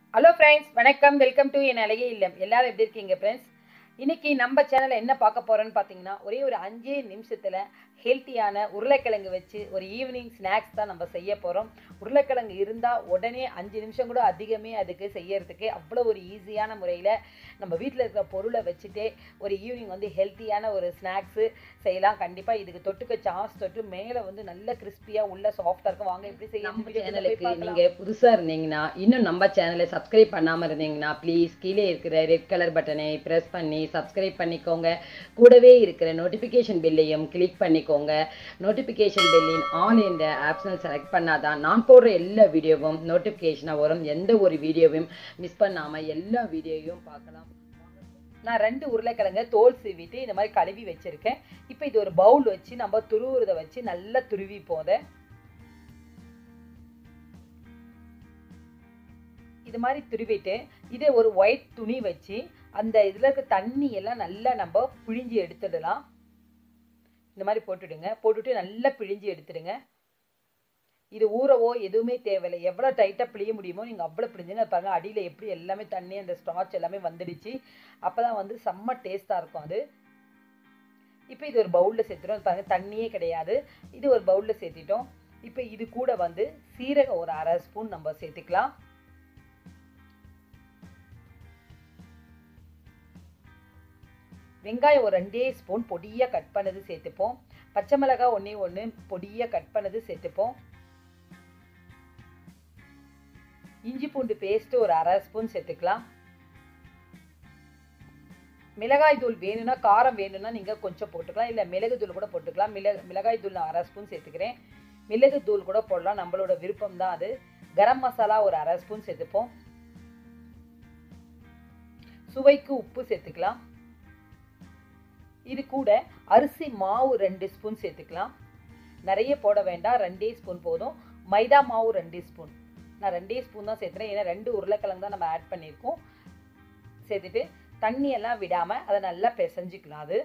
hello friends வணக்கம் welcome to என் அழகே இல்லம் எல்லாரும் எப்படி இருக்கீங்க ஃப்ரெண்ட்ஸ் இன்னைக்கு நம்ம சேனலில் என்ன பார்க்க போறோம்னு பார்த்தீங்கன்னா ஒரே ஒரு அஞ்சே நிமிஷத்தில் ஹெல்த்தியான உருளைக்கிழங்கு வச்சு ஒரு ஈவினிங் ஸ்நாக்ஸ் தான் நம்ம செய்ய போகிறோம் உருளைக்கிழங்கு இருந்தால் உடனே அஞ்சு நிமிஷம் கூட அதிகமே அதுக்கு செய்யறதுக்கு அவ்வளோ ஒரு ஈஸியான முறையில் நம்ம வீட்டில் இருக்கிற பொருளை வச்சுட்டே ஒரு ஈவினிங் வந்து ஹெல்த்தியான ஒரு ஸ்நாக்ஸு செய்யலாம் கண்டிப்பாக இதுக்கு தொட்டுக்க சாஸ் தொட்டு மேலே வந்து நல்ல கிறிஸ்பியாக உள்ள சாஃப்டாக இருக்கும் வாங்க எப்படி நம்ம செய்ய சேனலுக்கு நீங்க புதுசா இருந்தீங்கன்னா இன்னும் நம்ம சேனலை சப்ஸ்கிரைப் பண்ணாம இருந்தீங்கன்னா ப்ளீஸ் கீழே இருக்கிற ரெட் கலர் பட்டனை பிரஸ் பண்ணி சப்ஸ்கிரைப் பண்ணிக்கோங்க கூடவே இருக்கிற நோட்டிஃபிகேஷன் பில்லையும் கிளிக் பண்ணிக்கோங்க நோட்டிஃபிகேஷன் பில்லின் ஆல் என்ற ஆப்ஷனை செலக்ட் பண்ணாதான் நான் போடுற எல்லா வீடியோவும் நோட்டிஃபிகேஷனாக வரும் எந்த ஒரு வீடியோவையும் மிஸ் பண்ணாம எல்லா வீடியோவையும் பார்க்கலாம் நான் ரெண்டு உருளைக்கிழங்க தோல் சீவிட்டு இந்த மாதிரி கழுவி வச்சிருக்கேன் இப்போ இது ஒரு பவுல் வச்சு நம்ம துருவுறத வச்சு நல்லா துருவி போத இது மாதிரி துருவிட்டு இதை ஒரு ஒயிட் துணி வச்சு அந்த இதில் இருக்க தண்ணி எல்லாம் நல்லா நம்ம பிழிஞ்சு எடுத்துடலாம் இந்த மாதிரி போட்டுடுங்க போட்டுட்டு நல்லா பிழிஞ்சு எடுத்துடுங்க இது ஊறவோ எதுவுமே தேவையில்லை எவ்வளோ டைட்டாக பிழிய முடியுமோ நீங்கள் அவ்வளோ பிழிஞ்சுங்க பாருங்க அடியில் எப்படி எல்லாமே தண்ணி அந்த ஸ்டார்ச் எல்லாமே வந்துடுச்சு அப்போ தான் வந்து செம்ம டேஸ்ட்டாக இருக்கும் அது இப்போ இது ஒரு பவுலில் சேர்த்துட்டோம் பாருங்க தண்ணியே கிடையாது இது ஒரு பவுலில் சேர்த்திட்டோம் இப்போ இது கூட வந்து சீரகம் ஒரு அரை ஸ்பூன் நம்ம சேர்த்துக்கலாம் வெங்காயம் ஒரு ரெண்டே ஸ்பூன் பொடியாக கட் பண்ணது சேர்த்துப்போம் பச்சை மிளகாய் ஒன்றே ஒன்று பொடியாக கட் பண்ணது சேர்த்துப்போம் இஞ்சி பூண்டு பேஸ்ட்டு ஒரு அரை ஸ்பூன் சேர்த்துக்கலாம் மிளகாய் தூள் வேணும்னா காரம் வேணும்னா நீங்கள் கொஞ்சம் போட்டுக்கலாம் இல்லை மிளகு தூள் கூட போட்டுக்கலாம் மிளகு மிளகாய் தூள் நான் அரை ஸ்பூன் சேர்த்துக்கிறேன் மிளகு தூள் கூட போடலாம் நம்மளோட விருப்பம் தான் அது கரம் மசாலா ஒரு அரை ஸ்பூன் சேர்த்துப்போம் சுவைக்கு உப்பு சேர்த்துக்கலாம் இது கூட அரிசி மாவு ரெண்டு ஸ்பூன் சேர்த்துக்கலாம் நிறைய போட வேண்டாம் ரெண்டே ஸ்பூன் போதும் மைதா மாவு ரெண்டு ஸ்பூன் நான் ரெண்டே ஸ்பூன் தான் சேர்த்துறேன் ஏன்னா ரெண்டு உருளைக்கிழங்கு தான் நம்ம ஆட் பண்ணியிருக்கோம் சேர்த்துட்டு தண்ணியெல்லாம் விடாமல் அதை நல்லா பிசைஞ்சிக்கலாம் அது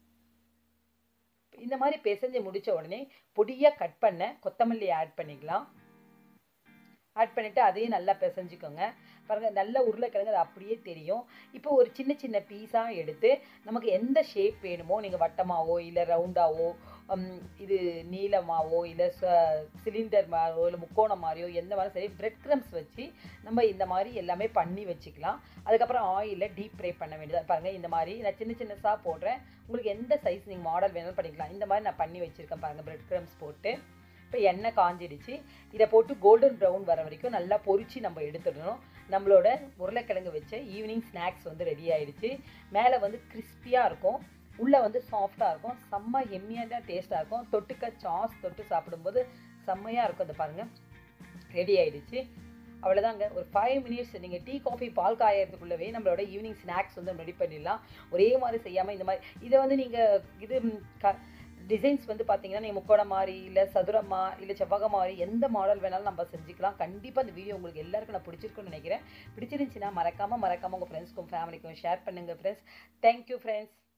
இந்த மாதிரி பிசைஞ்சு முடித்த உடனே பொடியாக கட் பண்ண கொத்தமல்லி ஆட் பண்ணிக்கலாம் ஆட் பண்ணிவிட்டு அதையும் நல்லா பிசைஞ்சுக்கோங்க பாருங்கள் நல்ல உருளைக்கிழங்கு அது அப்படியே தெரியும் இப்போ ஒரு சின்ன சின்ன பீஸாக எடுத்து நமக்கு எந்த ஷேப் வேணுமோ நீங்கள் வட்டமாவோ இல்லை ரவுண்டாவோ இது நீளமாவோ இல்லை சிலிண்டர் மாதிரியோ இல்லை முக்கோணம் மாதிரியோ எந்த மாதிரி சரி பிரெட் க்ரம்ஸ் வச்சு நம்ம இந்த மாதிரி எல்லாமே பண்ணி வச்சுக்கலாம் அதுக்கப்புறம் ஆயிலில் டீப் ஃப்ரை பண்ண வேண்டியதாக பாருங்கள் இந்த மாதிரி நான் சின்ன சின்னசாக போடுறேன் உங்களுக்கு எந்த சைஸ் நீங்கள் மாடல் வேணாலும் பண்ணிக்கலாம் இந்த மாதிரி நான் பண்ணி வச்சுருக்கேன் பாருங்கள் பிரெட் க்ரம்ஸ் போட்டு இப்போ எண்ணெய் காஞ்சிடுச்சு இதை போட்டு கோல்டன் ப்ரௌன் வர வரைக்கும் நல்லா பொரிச்சு நம்ம எடுத்துடணும் நம்மளோட உருளைக்கிழங்கு வச்ச ஈவினிங் ஸ்நாக்ஸ் வந்து ரெடி ஆயிடுச்சு மேலே வந்து கிறிஸ்பியாக இருக்கும் உள்ளே வந்து சாஃப்டாக இருக்கும் செம்ம எம்மியாக டேஸ்ட்டாக இருக்கும் தொட்டுக்க சாஸ் தொட்டு சாப்பிடும்போது செம்மையாக இருக்கும் இந்த பாருங்கள் ரெடி ஆயிடுச்சு அவ்வளோதாங்க ஒரு ஃபைவ் மினிட்ஸ் நீங்கள் டீ காஃபி பால் காயறதுக்குள்ளவே நம்மளோட ஈவினிங் ஸ்நாக்ஸ் வந்து ரெடி பண்ணிடலாம் ஒரே மாதிரி செய்யாமல் இந்த மாதிரி இதை வந்து நீங்கள் இது க டிசைன்ஸ் வந்து பார்த்தீங்கன்னா நீங்கள் முக்கோணம் மாதிரி இல்லை சதுரமா இல்லை செவ்வகம் மாதிரி எந்த மாடல் வேணாலும் நம்ம செஞ்சுக்கலாம் கண்டிப்பாக இந்த வீடியோ உங்களுக்கு எல்லாருக்கும் நான் பிடிச்சிருக்குன்னு நினைக்கிறேன் பிடிச்சிருந்துச்சுன்னா மறக்காமல் மறக்காமல் உங்கள் ஃப்ரெண்ட்ஸ்க்கும் ஃபேமிலிக்கும் ஷேர் பண்ணுங்கள் ஃப்ரெண்ட்ஸ் தேங்க்யூ ஃப்ரெண்ட்ஸ்